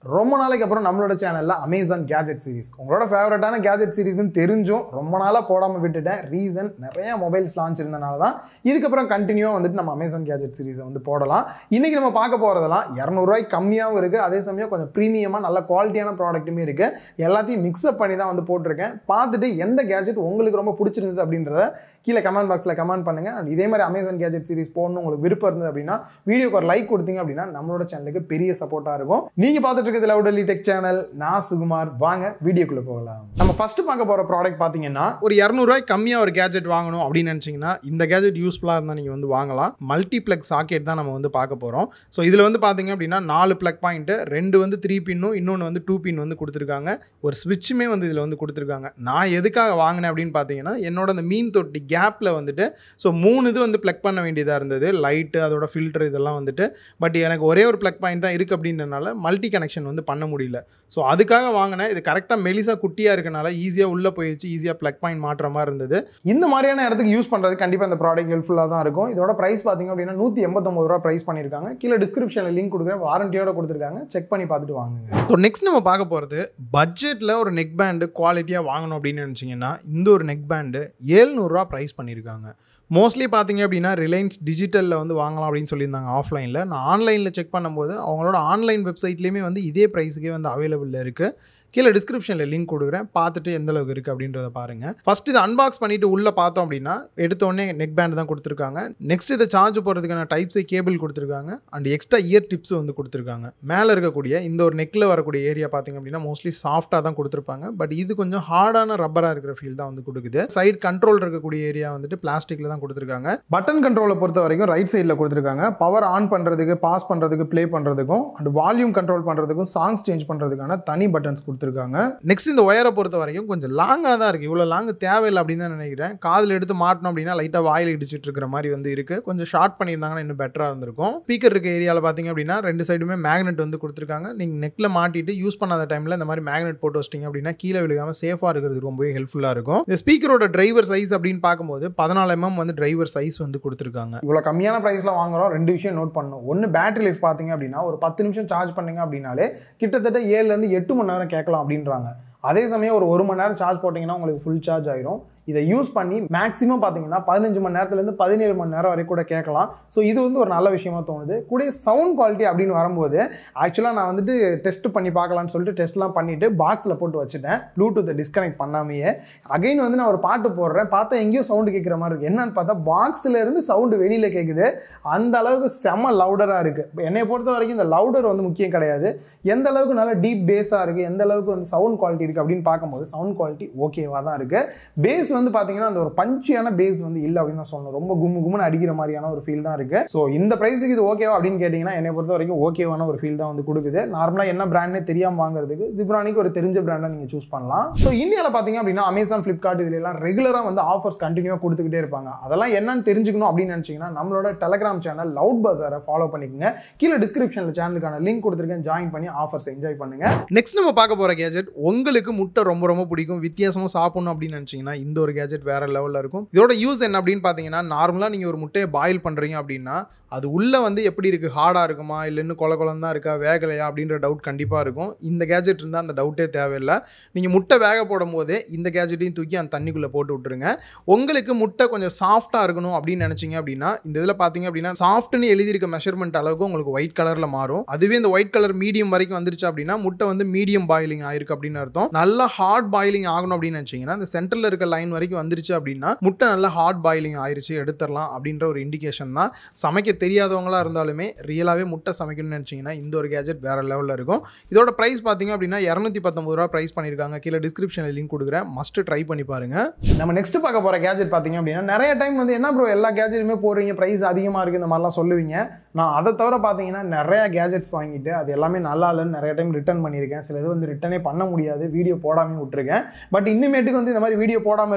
ரொம்ப நாளைக்கு அப்புறம் நம்மளோட சேனலில் அமேசான் கேஜெட் சீரிஸ் உங்களோட ஃபேவரட்டான கேஜெட் சீரிஸ்னு தெரிஞ்சும் ரொம்ப நாளாக போடாமல் விட்டுட்டேன் ரீசன் நிறைய மொபைல்ஸ் லான்ச் இருந்தனால தான் இதுக்கப்புறம் கண்டினியூவாக வந்துட்டு நம்ம அமேசான் கேஜெட் சீரிஸை வந்து போடலாம் இன்றைக்கி நம்ம பார்க்க போகிறதெல்லாம் இரநூறுவாய்க்கு கம்மியாகவும் இருக்குது அதே சமயம் கொஞ்சம் ப்ரீமியமாக நல்ல குவாலிட்டியான ப்ராடக்ட்டுமே இருக்குது எல்லாத்தையும் மிக்ஸ்அப் பண்ணி தான் வந்து போட்டிருக்கேன் பார்த்துட்டு எந்த கேஜெட் உங்களுக்கு ரொம்ப பிடிச்சிருந்தது அப்படின்றத கீழே கமெண்ட் பாக்ஸில் கமெண்ட் பண்ணுங்கள் அண்ட் இதே மாதிரி அமேசான் கேஜெட் சீரிஸ் போடணும் உங்களுக்கு விருப்பம் இருந்தது அப்படின்னா வீடியோக்கு ஒரு லைக் கொடுத்தீங்க அப்படின்னா நம்மளோட சேனலுக்கு பெரிய சப்போர்ட்டாக இருக்கும் நீங்கள் பார்த்துட்டு இருக்கிறது லவுடலி டெக் சேனல் நான் சுகுமார் வாங்க வீடியோக்குள்ளே போகலாம் நம்ம ஃபர்ஸ்ட் பார்க்க போகிற ப்ராடக்ட் பார்த்தீங்கன்னா ஒரு இரநூறுவாய் கம்மியாக ஒரு கேஜெட் வாங்கணும் அப்படின்னு நினச்சிங்கன்னா இந்த கேஜெட் யூஸ்ஃபுல்லாக இருந்தால் நீங்கள் வந்து வாங்கலாம் மல்டிப்ளெக்ஸ் சாக்கெட் தான் நம்ம வந்து பார்க்க போகிறோம் ஸோ இதில் வந்து பார்த்தீங்க அப்படின்னா நாலு ப்ளக் பாயிண்ட்டு ரெண்டு வந்து த்ரீ பின்னும் இன்னொன்று வந்து டூ பின் வந்து கொடுத்துருக்காங்க ஒரு ஸ்விட்சுமே வந்து இதில் வந்து கொடுத்துருக்காங்க நான் எதுக்காக வாங்கினேன் அப்படின்னு பார்த்தீங்கன்னா என்னோட அந்த மீன் தொட்டி கேப்பில் வந்துட்டு ஸோ மூணு இது வந்து ப்ளக் பண்ண வேண்டியதாக இருந்தது லைட்டு அதோட ஃபில்டர் இதெல்லாம் வந்துட்டு பட் எனக்கு ஒரே ஒரு ப்ளக் பாயிண்ட் தான் இருக்குது அப்படின்றனால மல்டி கனெக்ஷன் வந்து பண்ண முடியல ஸோ அதுக்காக வாங்கினேன் இது கரெக்டாக மெலிசா குட்டியாக இருக்கனால ஈஸியாக உள்ளே போயிடுச்சு ஈஸியாக ப்ளக் பாயிண்ட் மாட்டுற மாதிரி இருந்தது இந்த மாதிரியான இடத்துக்கு யூஸ் பண்ணுறது கண்டிப்பாக இந்த ப்ராடக்ட் ஹெல்ப்ஃபுல்லாக தான் இருக்கும் இதோட ப்ரைஸ் பார்த்தீங்க அப்படின்னா நூற்றி எண்பத்தொம்பது ரூபா ப்ரைஸ் பண்ணியிருக்காங்க கீழே டிஸ்கிரிப்ஷனில் லிங்க் கொடுக்குறேன் வாரண்டியோட கொடுத்துருக்காங்க செக் பண்ணி பார்த்துட்டு வாங்குங்க ஸோ நெக்ஸ்ட் நம்ம பார்க்க போகிறது பட்ஜெட்டில் ஒரு நெக் பேண்டு குவாலிட்டியாக வாங்கணும் அப்படின்னு நினச்சிங்கன்னா இந்த ஒரு நெக் பேண்டு ஏழ்நூறுரூவா ப்ரைஸ் பண்ணியிருக்காங்க மோஸ்ட்லி பார்த்தீங்க அப்படின்னா ரிலையன்ஸ் டிஜிட்டலில் வந்து வாங்கலாம் அப்படின்னு சொல்லியிருந்தாங்க ஆஃப்லைனில் நான் ஆன்லைனில் செக் பண்ணும்போது அவங்களோட ஆன்லைன் வெப்சைட்லேயுமே வந்து இதே ப்ரைஸுக்கே வந்து அவைலபிளில் இருக்குது கீழே டிஸ்கிரிப்ஷனில் லிங்க் கொடுக்குறேன் பார்த்துட்டு எந்த அளவுக்கு இருக்குது அப்படின்றத பாருங்கள் ஃபஸ்ட் இதை அன்பாக்ஸ் பண்ணிவிட்டு உள்ளே பார்த்தோம் அப்படின்னா எடுத்தோடனே நெக் பேண்ட் தான் கொடுத்துருக்காங்க நெக்ஸ்ட் இதை சார்ஜ் போகிறதுக்கான டைப் சி கேபிள் கொடுத்துருக்காங்க அண்ட் எக்ஸ்ட்ரா இயர் டிப்ஸ் வந்து கொடுத்துருக்காங்க மேலே இருக்கக்கூடிய இந்த ஒரு நெக்கில் வரக்கூடிய ஏரியா பார்த்தீங்க அப்படின்னா மோஸ்ட்லி சாஃப்டாக தான் கொடுத்துருப்பாங்க பட் இது கொஞ்சம் ஹார்டான ரப்பராக இருக்கிற ஃபீல் தான் வந்து கொடுக்குது சைடு கண்ட்ரோல் இருக்கக்கூடிய ஏரியா வந்துட்டு பிளாஸ்டிக்கில் தான் கொடுத்துருக்காங்க பட்டன் கண்ட்ரோலை பொறுத்த வரைக்கும் ரைட் சைடில் கொடுத்துருக்காங்க பவர் ஆன் பண்ணுறதுக்கு பாஸ் பண்ணுறதுக்கு ப்ளே பண்ணுறதுக்கும் அண்ட் வால்யூம் கண்ட்ரோல் பண்ணுறதுக்கும் சாங்ஸ் சேஞ்ச் பண்ணுறதுக்கான தனி பட்டன்ஸ் கொடுத்துருக்காங்க நெக்ஸ்ட் இந்த ஒயரை பொறுத்த வரைக்கும் கொஞ்சம் லாங்காக தான் இருக்குது இவ்வளோ லாங் தேவையில்லை அப்படின்னு தான் நினைக்கிறேன் காதில் எடுத்து மாட்டணும் அப்படின்னா லைட்டாக வாயில் இடிச்சிட்டு இருக்கிற மாதிரி வந்து இருக்குது கொஞ்சம் ஷார்ட் பண்ணியிருந்தாங்கன்னா இன்னும் பெட்டராக இருந்திருக்கும் ஸ்பீக்கர் இருக்க ஏரியாவில் பார்த்தீங்க அப்படின்னா ரெண்டு சைடுமே மேக்னெட் வந்து கொடுத்துருக்காங்க நீங்கள் நெக்கில் மாட்டிட்டு யூஸ் பண்ணாத டைமில் இந்த மாதிரி மேக்னெட் போட்டு வச்சிட்டிங்க அப்படின்னா கீழே விழுகாமல் சேஃபாக இருக்கிறது ரொம்பவே ஹெல்ப்ஃபுல்லாக இருக்கும் இந்த ஸ்பீக்கரோட டிரைவர் சைஸ் அப்படின்னு பார்க்கும்போது பதினாலு எம்எம் வந்து டிரைவர் சைஸ் வந்து கொடுத்துருக்காங்க இவ்வளோ கம்மியான ப்ரைஸில் வாங்குறோம் ரெண்டு விஷயம் நோட் பண்ணணும் ஒன்று பேட்டரி லைஃப் பார்த்தீங்க அப்படின்னா ஒரு பத்து நிமிஷம் சார்ஜ் பண்ணீங்க அப்படின்னாலே கிட்டத்தட்ட ஏழுலேருந்து எட்டு மணி நேரம் கேட்கலாம் அப்படின்றாங்க அதே சமயம் ஒரு ஒரு மணி நேரம் சார்ஜ் போட்டிங்கன்னா உங்களுக்கு ஃபுல் சார்ஜ் ஆயிரும் இதை யூஸ் பண்ணி மேக்ஸிமம் பார்த்தீங்கன்னா பதினஞ்சு மணி நேரத்துலேருந்து பதினேழு மணி நேரம் வரைக்கும் கூட கேட்கலாம் ஸோ இது வந்து ஒரு நல்ல விஷயமா தோணுது கூட சவுண்ட் குவாலிட்டி அப்படின்னு வரும்போது ஆக்சுவலாக நான் வந்துட்டு டெஸ்ட் பண்ணி பார்க்கலான்னு சொல்லிட்டு டெஸ்ட்லாம் பண்ணிவிட்டு பாக்ஸில் போட்டு வச்சுட்டேன் ப்ளூடூத்தை டிஸ்கனெக்ட் பண்ணாமையே அகைன் வந்து நான் ஒரு பாட்டு போடுறேன் பார்த்தா எங்கேயோ சவுண்டு கேட்குற மாதிரி இருக்குது என்னன்னு பார்த்தா பாக்ஸில் இருந்து சவுண்டு வெளியில் கேட்குது அந்த அளவுக்கு செம லவுடராக இருக்குது என்னை பொறுத்த வரைக்கும் இந்த லவுடர் வந்து முக்கியம் கிடையாது எந்த அளவுக்கு நல்ல டீப் பேஸாக இருக்குது எந்த அளவுக்கு வந்து சவுண்ட் குவாலிட்டி இருக்குது அப்படின்னு பார்க்கும்போது சவுண்ட் குவாலிட்டி ஓகேவாக தான் இருக்குது பேஸ் வந்து பார்த்தீங்கன்னா அந்த ஒரு பஞ்சியான பேஸ் வந்து இல்லை அப்படின்னு தான் சொல்லணும் ரொம்ப கும்மு கும்முன்னு அடிக்கிற மாதிரியான ஒரு ஃபீல் தான் இருக்குது ஸோ இந்த ப்ரைஸுக்கு இது ஓகேவா அப்படின்னு கேட்டிங்கன்னா என்னை பொறுத்த வரைக்கும் ஓகேவான ஒரு ஃபீல் தான் வந்து கொடுக்குது நார்மலாக என்ன பிராண்ட்னே தெரியாமல் வாங்குறதுக்கு ஜிப்ரானிக்கு ஒரு தெரிஞ்ச பிராண்டை நீங்கள் சூஸ் பண்ணலாம் ஸோ இந்தியாவில் பார்த்தீங்க அப்படின்னா அமேசான் ஃப்ளிப்கார்ட் இதுல எல்லாம் ரெகுலராக வந்து ஆஃபர்ஸ் கண்டினியூவாக கொடுத்துக்கிட்டே இருப்பாங்க அதெல்லாம் என்னன்னு தெரிஞ்சுக்கணும் அப்படின்னு நினச்சிங்கன்னா நம்மளோட டெலகிராம் சேனல் லவுட் பஸாரை ஃபாலோ பண்ணிக்கோங்க கீழே டிஸ்கிரிப்ஷனில் சேனலுக்கான லிங்க் கொடுத்துருக்கேன் ஜாயின் பண்ணி ஆஃபர்ஸ் என்ஜாய் பண்ணுங்க நெக்ஸ்ட் நம்ம பார்க்க போகிற கேஜெட் உங்களுக்கு முட்டை ரொம்ப ரொம்ப பிடிக்கும் வித்தியாசமாக சாப்பிடணும் அப்படின்னு நினச்சிங்கன்னா இந்த ஒரு கேஜெட் வேற லெவலில் இருக்கும் இதோட யூஸ் என்ன அப்படின்னு பார்த்தீங்கன்னா நார்மலாக நீங்கள் ஒரு முட்டையை பாயில் பண்ணுறீங்க அப்படின்னா அது உள்ளே வந்து எப்படி இருக்குது ஹார்டாக இருக்குமா இல்லை இன்னும் கொல குளம் இருக்கா வேகலையா அப்படின்ற டவுட் கண்டிப்பாக இருக்கும் இந்த கேஜெட் இருந்தால் அந்த டவுட்டே தேவையில்லை நீங்கள் முட்டை வேக போடும் போதே இந்த கேஜெட்டையும் தூக்கி அந்த தண்ணிக்குள்ளே போட்டு விட்டுருங்க உங்களுக்கு முட்டை கொஞ்சம் சாஃப்டாக இருக்கணும் அப்படின்னு நினச்சிங்க அப்படின்னா இந்த இதில் பார்த்தீங்க அப்படின்னா சாஃப்ட்னு எழுதியிருக்க மெஷர்மெண்ட் அளவுக்கு உங்களுக்கு ஒயிட் கலரில் மாறும் அதுவே இந்த ஒயிட் கலர் மீடியம் வரைக்கும் வந்துருச்சு அப்படின்னா முட்டை வந்து மீடியம் பாயிலிங் ஆயிருக்கு அப்படின்னு அர்த்தம் நல்லா ஹார்ட் பாயிலிங் ஆகணும் அப்படின்னு நினச்சிங்கன்னா இந்த சென்டரில் இருக்க லைன் வரைக்கும் வந்துருச்சு அப்படின்னா முட்டை நல்லா ஹார்ட் பாயிலிங் ஆயிருச்சு எடுத்துடலாம் அப்படின்ற ஒரு இண்டிகேஷன் தான் சமைக்க தெரியாதவங்களா இருந்தாலுமே ரியலாகவே முட்டை சமைக்கணும்னு நினச்சிங்கன்னா இந்த ஒரு கேஜெட் வேற லெவலில் இருக்கும் இதோட ப்ரைஸ் பார்த்தீங்க அப்படின்னா இரநூத்தி பத்தொம்பது ரூபா ப்ரைஸ் பண்ணியிருக்காங்க கீழே டிஸ்கிரிப்ஷனில் லிங்க் கொடுக்குறேன் மஸ்ட் ட்ரை பண்ணி பாருங்க நம்ம நெக்ஸ்ட் பார்க்க போகிற கேஜெட் பார்த்தீங்க அப்படின்னா நிறைய டைம் வந்து என்ன ப்ரோ எல்லா கேஜெட்டுமே போடுறீங்க ப்ரைஸ் அதிகமாக இருக்குது இந்த மாதிரிலாம் சொல்லுவீங்க நான் அதை தவிர பார்த்தீங்கன்னா நிறைய கேஜெட்ஸ் வாங்கிட்டு அது எல்லாமே நல்லா இல்லைன்னு நிறைய டைம் ரிட்டர்ன் பண்ணியிருக்கேன் சில இது வந்து ரிட்டனே பண்ண முடியாது வீடியோ போடாமல் விட்டுருக்கேன் பட் இனிமேட்டுக்கு வந்து இந்த மாதிரி வீடியோ போடாமல் இருக்க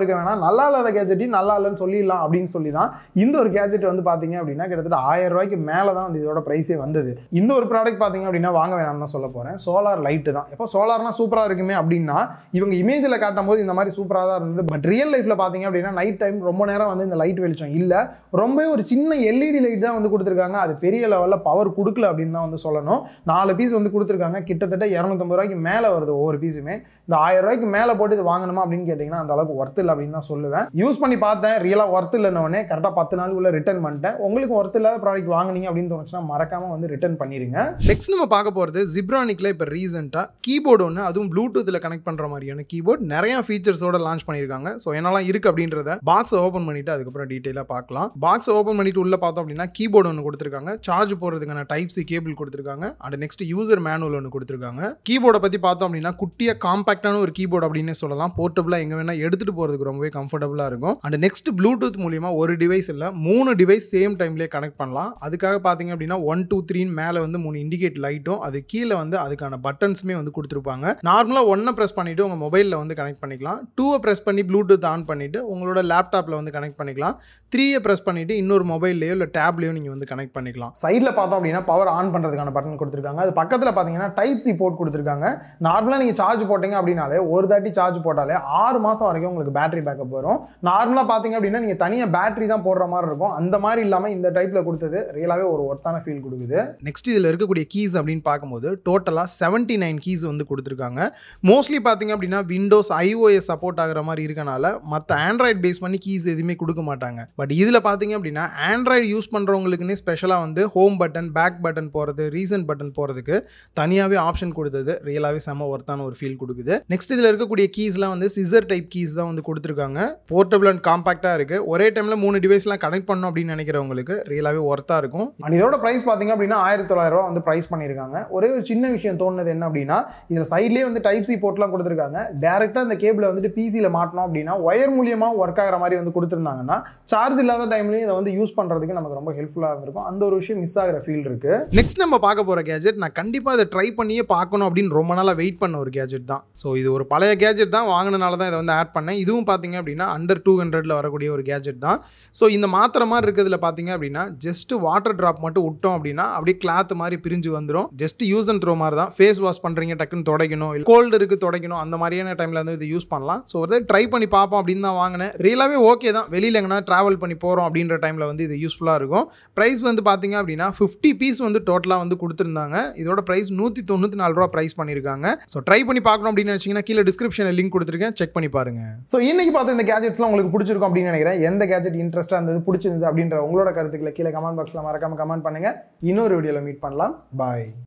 எடுக்க வேணாம் நல்லா இல்லாத கேஜெட்டையும் நல்லா இல்லைன்னு சொல்லிடலாம் அப்படின்னு சொல்லி தான் இந்த ஒரு கேஜெட் வந்து பார்த்தீங்க அப்படின்னா கிட்டத்தட்ட ஆயிரம் ரூபாய்க்கு மேலே தான் வந்து இதோட ப்ரைஸே வந்தது இந்த ஒரு ப்ராடக்ட் பார்த்தீங்க அப்படின்னா வாங்க வேணாம்னு தான் சொல்ல போகிறேன் சோலார் லைட்டு தான் எப்போ சோலார்னா சூப்பராக இருக்குமே அப்படின்னா இவங்க இமேஜில் காட்டும் போது இந்த மாதிரி சூப்பராக தான் இருந்தது பட் ரியல் லைஃப்பில் பார்த்தீங்க அப்படின்னா நைட் டைம் ரொம்ப நேரம் வந்து இந்த லைட் வெளிச்சம் இல்லை ரொம்பவே ஒரு சின்ன எல்இடி லைட் தான் வந்து கொடுத்துருக்காங்க அது பெரிய லெவலில் பவர் கொடுக்கல அப்படின்னு தான் வந்து சொல்லணும் நாலு பீஸ் வந்து கொடுத்துருக்காங்க கிட்டத்தட்ட இரநூத்தம்பது ரூபாய்க்கு மேலே வருது ஒவ்வொரு பீஸுமே இந்த ஆயிரம் ரூபாய்க்கு மேலே போட்டு இது வாங்கணுமா அப்படின்னு கேட்டிங்கன்னா அந்த அளவுக்கு ஒர்த் இல்லை அப்படின்னு தான் சொல்லுவேன் யூஸ் பண்ணி பார்த்தேன் ரியலாக ஒர்த் இல்லைன்னு கரெக்டாக பத்து நாளுக்குள்ள ரிட்டர்ன் பண்ணிட்டேன் உங்களுக்கு ஒர்த் இல்லாத ப்ராடக்ட் வாங்குனீங்க அப்படின்னு தோணுச்சுன்னா மறக்காம வந்து ரிட்டர்ன் பண்ணிருங்க நெக்ஸ்ட் நம்ம பார்க்க போகிறது ஜிப்ரானிக்ல இப்போ ரீசெண்டாக கீபோர்டு ஒன்று அதுவும் ப்ளூடூத்தில் கனெக்ட் பண்ணுற மாதிரியான கீபோர்ட் நிறைய ஃபீச்சர்ஸோட லான்ச் பண்ணியிருக்காங்க ஸோ என்னெல்லாம் இருக்கு அப்படின்றத பாக்ஸ் ஓப்பன் பண்ணிட்டு அதுக்கப்புறம் டீட்டெயிலாக பார்க்கலாம் பாக்ஸ் ஓப்பன் பண்ணிட்டு உள்ள பார்த்தோம் அப்படின்னா கீபோர்டு ஒன்று கொடுத்துருக்காங்க சார்ஜ் போடுறதுக்கான டைப் சி கேபிள் கொடுத்துருக்காங்க அண்ட் நெக்ஸ்ட் யூசர் மேனுவல் ஒன்று கொடுத்துருக்காங்க கீபோர்டை பற்றி பார்த்தோம் அப்படின்னா குட்டியாக காம்பாக்டான ஒரு கீபோர்டு அப்படின்னு சொல்லலாம் போர்ட்டபுளாக எங்கே வேணால் எடுத்துகிட்டு போகிறதுக்கு ரொம்பவே கம்ஃபர்டபுளாக இருக்கும் அண்ட் நெக்ஸ்ட் ப்ளூடூத் மூலியமாக ஒரு டிவைஸ் இல்லை மூணு டிவைஸ் சேம் டைம்லேயே கனெக்ட் பண்ணலாம் அதுக்காக பார்த்தீங்க அப்படின்னா ஒன் டூ த்ரீன்னு மேலே வந்து மூணு இண்டிகேட் லைட்டும் அது கீழே வந்து அதுக்கான பட்டன்ஸுமே வந்து கொடுத்துருப்பாங்க நார்மலாக ஒன்றை ப்ரெஸ் பண்ணிவிட்டு உங்கள் மொபைலில் வந்து கனெக்ட் பண்ணிக்கலாம் டூவை ப்ரெஸ் பண்ணி ப்ளூடூத் ஆன் பண்ணிவிட்டு உங்களோட லேப்டாப்பில் வந்து கனெக்ட் பண்ணிக்கலாம் த்ரீயை ப்ரெஸ் பண்ணிவிட்டு இன்னொரு மொபைல்லையோ இல்லை டேப்லையோ நீங்கள் வந்து கனெக்ட் பண்ணிக்கலாம் சைடில் பார்த்தோம் அப்படின்னா பவர் ஆன் பண்ணுறதுக்கான பட்டன் கொடுத்துருக்காங்க அது பக்கத்தில் பார்த்தீங்கன்னா டைப் சி போர்ட் கொடுத்துருக்காங்க நார்மலாக நீங்கள் சார்ஜ் போட்டீங்க அப்படின்னாலே ஒரு தாட்டி சார்ஜ் போட்டாலே ஆறு மாதம் வரைக்கும் உங்களுக்கு பேட்டரி பேக்கப் வரும் நார்மலாக பார்த்தீங்க அப்படின்னா நீங்கள் தனியாக பேட்டரி தான் போடுற மாதிரி இருக்கும் அந்த மாதிரி இல்லாமல் இந்த டைப்பில் கொடுத்தது ரியலாகவே ஒரு ஒர்த்தான ஃபீல் கொடுக்குது நெக்ஸ்ட் இதில் இருக்கக்கூடிய கீஸ் அப்படின்னு பார்க்கும்போது டோட்டலாக செவன்ட்டி நைன் கீஸ் வந்து கொடுத்துருக்காங்க மோஸ்ட்லி பார்த்தீங்க அப்படின்னா விண்டோஸ் ஐஓஎஸ் சப்போர்ட் ஆகிற மாதிரி இருக்கனால மற்ற ஆண்ட்ராய்ட் பேஸ் பண்ணி கீஸ் எதுவுமே கொடுக்க மாட்டாங்க பட் இதில் பார்த்தீங்க அப்படின்னா ஆண்ட்ராய்டு யூஸ் பண்ணுறவங்களுக்குன்னே ஸ்பெஷலாக வந்து ஹோம் பட்டன் பேக் பட்டன் போகிறது ரீசன்ட் பட்டன் போகிறதுக்கு தனியாகவே ஆப்ஷன் கொடுத்தது ரியலாகவே செம்ம ஒர்த்தான ஒரு ஃபீல் கொடுக்குது நெக்ஸ்ட் இதில் இருக்கக்கூடிய கீஸ்லாம் வந்து சிசர் டைப் கீஸ் தான் வந்து கொடுத்துருக்காங்க போர்ட்டபிள் அண்ட் காம்பாக்டாக இருக்குது ஒரே டைமில் மூணு டிவைஸ்லாம் கனெக்ட் பண்ணணும் அப்படின்னு நினைக்கிறவங்களுக்கு ரியலாகவே ஒர்த்தாக இருக்கும் அண்ட் இதோட ப்ரைஸ் பார்த்தீங்க அப்படின்னா ஆயிரத்தி தொள்ளாயிரம் ரூபா வந்து ப்ரைஸ் பண்ணியிருக்காங்க ஒரே ஒரு சின்ன விஷயம் தோணுது என்ன அப்படின்னா இதில் சைட்லேயே வந்து டைப் சி போர்ட்லாம் கொடுத்துருக்காங்க டேரெக்டாக இந்த கேபிளை வந்துட்டு பிசியில் மாட்டணும் அப்படின்னா ஒயர் மூலியமாக ஒர்க் ஆகிற மாதிரி வந்து கொடுத்துருந்தாங்கன்னா சார்ஜ் இல்லாத டைம்லையும் இதை வந்து யூஸ் பண்ணுறதுக்கு நமக்கு ரொம்ப ஹெல்ப்ஃபுல்லாக இருந்திருக்கும் அந்த ஒரு விஷயம் மிஸ் ஆகிற ஃபீல் இருக்கு நெக்ஸ்ட் நம்ம பார்க்க போகிற கேஜெட் நான் கண்டிப்பாக இதை ட்ரை பண்ணியே பார்க்கணும் அப்படின்னு ரொம்ப நாளாக வெயிட் பண்ண ஒரு கேஜெட் தான் ஸோ இது ஒரு பழைய கேஜெட் தான் வாங்கினால தான் இதை வந்து ஆட் பண்ணேன் இதுவும் பார்த்தீங்க அப்படின்னா அண்டர் டூ ஹண்ட்ரட்ல வரக்கூடிய ஒரு கேஜெட் தான் ஸோ இந்த மாத்திரை மாதிரி இருக்கிறதுல பார்த்தீங்க அப்படின்னா ஜஸ்ட் வாட்டர் ட்ராப் மட்டும் விட்டோம் அப்படின்னா அப்படியே கிளாத் மாதிரி பிரிஞ்சு வந்துடும் ஜஸ்ட் யூஸ் அண்ட் த்ரோ மாதிரி தான் ஃபேஸ் வாஷ் பண்ணுறீங்க டக்குன்னு துடைக்கணும் இல்லை கோல்டு இருக்கு துடைக்கணும் அந்த மாதிரியான டைமில் வந்து இது யூஸ் பண்ணலாம் ஸோ ஒரு ட்ரை பண்ணி பார்ப்போம் அப்படின்னு தான் வாங்கினேன் ரியலாகவே ஓகே தான் வெளியில் எங்கன்னா ட்ராவல் பண்ணி போகிறோம் அப்படின்ற டைமில் வந்து இது யூஸ்ஃபுல்லாக இருக்கும் ப்ரைஸ் வந்து பார்த்தீங்க அப்படின்னா ஃபிஃப்டி பீஸ் வந்து டோட்டலாக வந்து கொடுத்துருந்தாங்க இதோட ப்ரைஸ் நூற்றி தொண்ணூற்றி நாலு ரூபா ப்ரைஸ் பண்ணியிருக்காங்க ஸோ ட்ரை பண்ணி பார்க்கணும் அப்படின்னு நினச்சிங்கன்னா கீழே டிஸ்கிரிப்ஷனில் லிங்க் கொடுத்துருக்கேன் செக் பண்ணி பாருங்க ஸோ இன்னைக்கு பார்த்து இந்த கேஜெட்ஸ்லாம் உங்களுக்கு பிடிச்சிருக்கும் அப்படின்னு நினைக்கிறேன் எந்த கேஜெட் இன்ட்ரெஸ்ட்டாக இருந்தது பிடிச்சிருந்தது அப்படின்ற உங்களோட கருத்துக்களை கீழே கமெண்ட் பாக்ஸில் மறக்காம கமெண்ட் பண்ணுங்க இன்னொரு வீடியோவில் மீட் பண்ணலாம் பாய்